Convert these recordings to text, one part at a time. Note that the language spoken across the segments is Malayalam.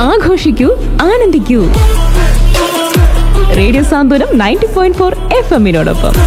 ആഘോഷിക്കൂ ആനന്ദിക്കൂ radio Santhwanam ninety point four F എമ്മിനോടൊപ്പം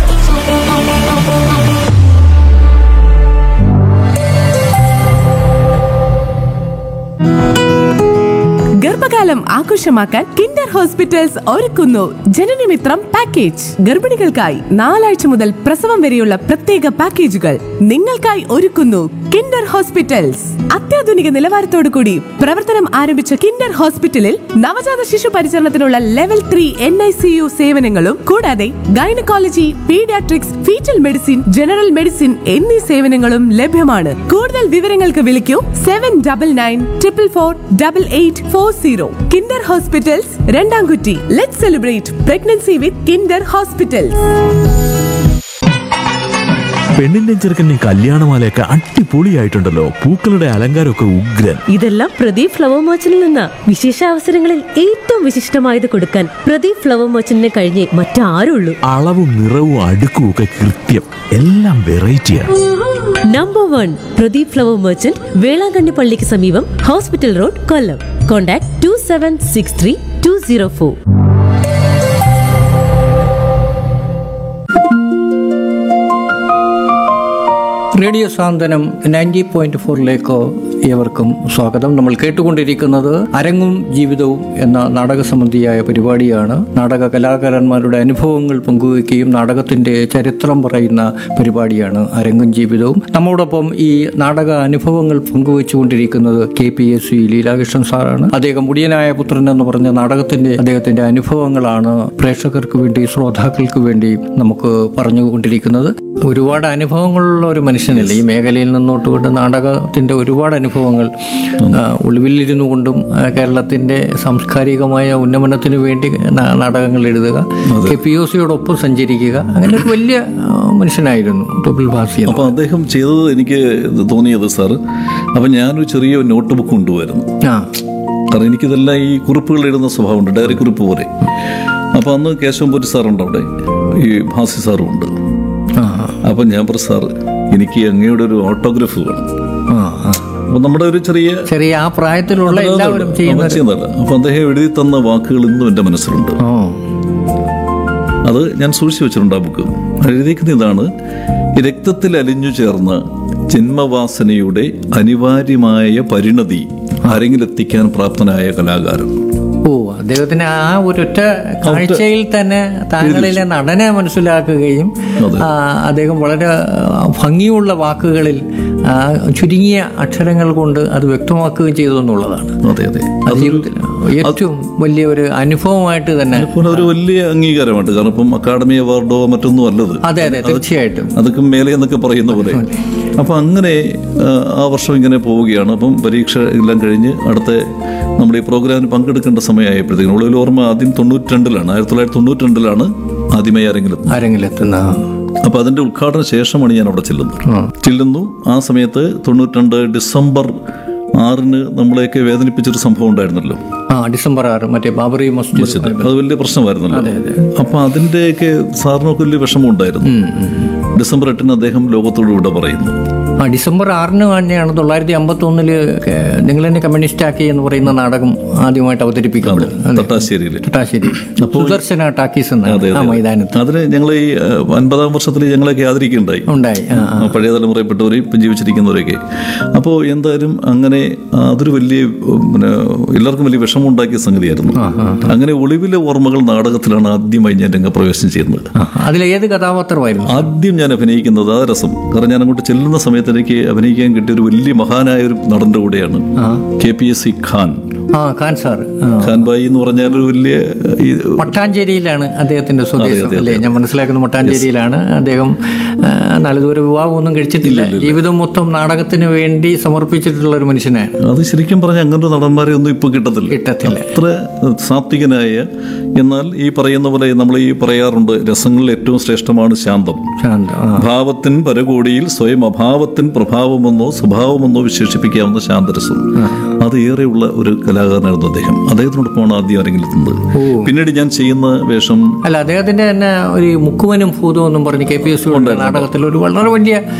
ഗർഭകാലം ആഘോഷമാക്കാൻ കിൻഡർ ഹോസ്പിറ്റൽസ് ഒരുക്കുന്നു ജനനമിത്രം പാക്കേജ് ഗർഭിണികൾക്കായി നാലാഴ്ച മുതൽ പ്രസവം വരെയുള്ള പ്രത്യേക പാക്കേജുകൾ നിങ്ങൾക്കായി ഒരുക്കുന്നു കിൻഡർ ഹോസ്പിറ്റൽസ് അത്യാധുനിക നിലവാരത്തോടു കൂടി പ്രവർത്തനം ആരംഭിച്ച കിൻഡർ ഹോസ്പിറ്റലിൽ നവജാത ശിശു പരിചരണത്തിനുള്ള level three N I C U സേവനങ്ങളും കൂടാതെ gynaecology paediatrics foetal medicine general medicine എന്നീ സേവനങ്ങളും ലഭ്യമാണ് കൂടുതൽ വിവരങ്ങൾക്ക് വിളിക്കൂ seven double nine triple four double eight four zero Kinder hospitals Randamkutty let celebrate pregnancy with Kinder hospitals പെണ്ണിന്റെ ചെറുക്കൻ്റെ കല്യാണമാലയൊക്കെ അടിപൊളിയായിട്ടുണ്ടല്ലോ പൂക്കളുടെ അലങ്കാരമൊക്കെ ഉഗ്രൻ ഇതെല്ലാം പ്രദീപ് ഫ്ലവർ മർച്ചന്റിൽ നിന്ന വിശേഷ അവസരങ്ങളിൽ ഏറ്റവും വിശിഷ്ടമായത് കൊടുക്കാൻ പ്രദീപ് ഫ്ലവർ മർച്ചന്റിനെ കഴിഞ്ഞേ മറ്റാരുള്ളൂ അളവും നിറവും അടുക്കും ഒക്കെ കൃത്യം എല്ലാം വെറൈറ്റിയാണ് number one Pradeep flower merchant Velankanni പള്ളിക്ക് സമീപം hospital road Kollam contact two seven six three two zero four radio Santhwanam ninety point ഫോറിലേക്ക് ഏവർക്കും സ്വാഗതം നമ്മൾ കേട്ടുകൊണ്ടിരിക്കുന്നത് അരങ്ങും ജീവിതവും എന്ന നാടക സംബന്ധിയായ പരിപാടിയാണ് നാടക കലാകാരന്മാരുടെ അനുഭവങ്ങൾ പങ്കുവയ്ക്കുകയും നാടകത്തിന്റെ ചരിത്രം പറയുന്ന പരിപാടിയാണ് അരങ്ങും ജീവിതവും നമ്മോടൊപ്പം ഈ നാടക അനുഭവങ്ങൾ പങ്കുവച്ചുകൊണ്ടിരിക്കുന്നത് K P S C Leelakrishnan സാറാണ് അദ്ദേഹം മുടിയനായ പുത്രൻ എന്ന് പറഞ്ഞ നാടകത്തിന്റെ അദ്ദേഹത്തിന്റെ അനുഭവങ്ങളാണ് പ്രേക്ഷകർക്ക് വേണ്ടി ശ്രോതാക്കൾക്ക് വേണ്ടി നമുക്ക് പറഞ്ഞുകൊണ്ടിരിക്കുന്നത് ഒരുപാട് അനുഭവങ്ങളുള്ള ഒരു മനുഷ്യനല്ലേ ഈ മേഖലയിൽ നിന്നോട്ട് കൊണ്ട് നാടകത്തിന്റെ ഒരുപാട് അനുഭവങ്ങൾ ആ, ഒളിവിലിരുന്നു കൊണ്ടും ആ, കേരളത്തിന്റെ സാംസ്കാരികമായ ഉന്നമനത്തിന് വേണ്ടി നാ- നാടകങ്ങൾ എഴുതുക കെ പി ഒ സിയോടൊപ്പം സഞ്ചരിക്കുക അങ്ങനെ ഒരു വലിയ ആ, മനുഷ്യനായിരുന്നു തൊപ്പിൽ ഭാസി എന്ന്. അപ്പോൾ അദ്ദേഹം ചെയ്തത് എനിക്ക് തോന്നിയത് സാർ അപ്പം ഞാനൊരു ചെറിയ നോട്ട് ബുക്ക് കൊണ്ടുപോയിരുന്നു ആ കാരണം എനിക്കിതെല്ലാം ഈ കുറിപ്പുകൾ എഴുതുന്ന സ്വഭാവമുണ്ട് ഡയറി കുറിപ്പ് പോലെ അപ്പോൾ അന്ന് കേശവംപൂരി സാറുണ്ട് അവിടെ ഈ ഭാസി സാറും ഉണ്ട് ആ അപ്പം ഞാൻ പറഞ്ഞു സാർ എനിക്ക് അങ്ങയുടെ ഒരു ഓട്ടോഗ്രാഫ് വേണം ആ ആ. അപ്പം നമ്മുടെ ഒരു ചെറിയ ചെറിയ ആ പ്രായത്തിലുള്ള എല്ലാവരും ചെയ്യുന്ന ഒരു- ചെയ്യുന്നതല്ല അപ്പം അദ്ദേഹം എഴുതി തന്ന വാക്കുകൾ ഇന്നും എൻ്റെ മനസ്സിലുണ്ട് ഓ അത് ഞാൻ സൂക്ഷിച്ചു വെച്ചിട്ടുണ്ട് ആ ബുക്ക് എഴുതിയിരിക്കുന്ന ഇതാണ് രക്തത്തിൽ അലിഞ്ഞു ചേർന്ന ജന്മവാസനയുടെ അനിവാര്യമായ പരിണതി അരങ്ങിലെത്തിക്കാൻ പ്രാപ്തനായ കലാകാരൻ ഓ അദ്ദേഹത്തിന് ആ ഒരൊറ്റ കാഴ്ചയിൽ തന്നെ താങ്കളിലെ നടനെ മനസ്സിലാക്കുകയും ആ, അദ്ദേഹം വളരെ ആ, ഭംഗിയുള്ള വാക്കുകളിൽ ആ, ചുരുങ്ങിയ അക്ഷരങ്ങൾ കൊണ്ട് അത് വ്യക്തമാക്കുകയും ചെയ്തു എന്നുള്ളതാണ് അതെ അതെ അത് ജീവിതത്തിൽ ഏറ്റവും വലിയ ഒരു അനുഭവമായിട്ട് തന്നെ അതുപോലെ ഒരു വലിയ അംഗീകാരമായിട്ട് കാരണം ഇപ്പം അക്കാഡമി അവാർഡോ മറ്റൊന്നും അല്ലത് അതെ അതെ തീർച്ചയായിട്ടും അതൊക്കെ മേലെ എന്നൊക്കെ പറയുന്ന പോലെ അപ്പം അങ്ങനെ ആ, ആ വർഷം ഇങ്ങനെ പോവുകയാണ് അപ്പം പരീക്ഷ എല്ലാം കഴിഞ്ഞ് അടുത്ത നമ്മുടെ ഈ പ്രോഗ്രാമിന് പങ്കെടുക്കേണ്ട സമയമായപ്പോഴത്തേക്കും ഉള്ളിൽ ഓർമ്മ ആദ്യം തൊണ്ണൂറ്റി രണ്ടിലാണ് ആയിരത്തി തൊള്ളായിരത്തി തൊണ്ണൂറ്റി രണ്ടിലാണ് ആദ്യമായി ആരെങ്കിലും ആരെങ്കിലെത്തുന്ന അപ്പൊ അതിന്റെ ഉദ്ഘാടന ശേഷമാണ് ഞാൻ അവിടെ ചെല്ലുന്നത് ചെല്ലുന്നു ആ സമയത്ത് തൊണ്ണൂറ്റിരണ്ട് ഡിസംബർ ആറിന് നമ്മളെയൊക്കെ വേദനിപ്പിച്ചൊരു സംഭവം ഉണ്ടായിരുന്നല്ലോ ആ ഡിസംബർ ആറ് മറ്റേ ബാബറി മസ്ജിദ് അത് വലിയ പ്രശ്നമായിരുന്നല്ലോ അപ്പൊ അതിന്റെയൊക്കെ സാറിനൊക്കെ വലിയ വിഷമം ഉണ്ടായിരുന്നു ഡിസംബർ എട്ടിന് അദ്ദേഹം ലോകത്തോട് വിട പറയുന്നു ആ ഡിസംബർ ആറിന് തന്നെയാണ് തൊള്ളായിരത്തി അമ്പത്തി ഒന്നില് നിങ്ങൾ തന്നെ കമ്മ്യൂണിസ്റ്റ് ആക്കി എന്ന് പറയുന്ന നാടകം ആദ്യമായിട്ട് അവതരിപ്പിക്കപ്പെടുന്നത് അതെ. തട്ടാശ്ശേരിയിൽ തട്ടാശ്ശേരി സുദർശന ടാക്കീസ് എന്നാണ് ആ മൈതാനത്ത് അതിന് ഞങ്ങൾ ഈ ഏഹ്, അൻപതാം വർഷത്തിൽ ഞങ്ങളൊക്കെ ആദരിക്കുണ്ടായി ഉണ്ടായി ആ ആ. ആ, പഴയ തലമുറയിൽപ്പെട്ടവരെയും ഇപ്പം ജീവിച്ചിരിക്കുന്നവരൊക്കെ അപ്പോൾ എന്തായാലും അങ്ങനെ ആ, അതൊരു വലിയ ഉം, പിന്നെ എല്ലാവർക്കും വലിയ വിഷമം ഉണ്ടാക്കിയ സംഗതിയായിരുന്നു അങ്ങനെ ഒളിവിലെ ഓർമ്മകൾ നാടകത്തിലാണ് ആദ്യമായി ഞാൻ രംഗപ്രവേശനം ചെയ്യുന്നത് ആ, അതിലേത് കഥാപാത്രമായിരുന്നു ആദ്യം ഞാൻ അഭിനയിക്കുന്നത് ആ രസം കാരണം ഞാൻ അങ്ങോട്ട് ചെല്ലുന്ന സമയത്ത് എനിക്ക് അഭിനയിക്കാൻ കിട്ടിയ ഒരു വലിയ മഹാനായ ഒരു നടന്റെ കൂടെയാണ് K P S C Khan ആ ഖാൻ സാർ ഖാൻ ബായി എന്ന് പറഞ്ഞാൽ ഒരു വലിയ ഈ മട്ടാഞ്ചേരിയിലാണ് അദ്ദേഹത്തിന്റെ സ്വദേശം അല്ലേ ഞാൻ മനസ്സിലാക്കുന്നത് മട്ടാഞ്ചേരിയിലാണ് അദ്ദേഹം ആ, നാളിതുവരെ വിവാഹമൊന്നും കഴിച്ചിട്ടില്ല ജീവിതം മൊത്തം നാടകത്തിന് വേണ്ടി സമർപ്പിച്ചിട്ടുള്ള ഒരു മനുഷ്യനാണ് അത് ശരിക്കും പറഞ്ഞാൽ അങ്ങനത്തെ നടന്മാരെ ഒന്നും ഇപ്പൊ കിട്ടത്തില്ല കിട്ടത്തില്ല. അത്ര സാത്വികനായ എന്നാൽ ഈ പറയുന്ന പോലെ നമ്മൾ ഈ പറയാറുണ്ട് രസങ്ങളിൽ ഏറ്റവും ശ്രേഷ്ഠമാണ് ശാന്തം ശാന്ത ആ. ഭാവത്തിൻ പരകോടിയിൽ സ്വയം അഭാവത്തിൻ പ്രഭാവമെന്നോ സ്വഭാവമെന്നോ വിശേഷിപ്പിക്കാവുന്ന ശാന്തരസം അത് ഏറെയുള്ള ഒരു കലാകാരനായിരുന്നു അദ്ദേഹം അദ്ദേഹത്തിനോടൊപ്പമാണ് ആദ്യം അരങ്ങിലെത്തുന്നത് പിന്നീട് ഞാൻ ചെയ്യുന്ന വേഷം അല്ല അദ്ദേഹത്തിന്റെ തന്നെ ഒരു മുക്കുവനും ഭൂതവും എന്നും പറഞ്ഞ് കെ പി എസ് നാടകത്തിൽ ഒരു വളരെ വലിയ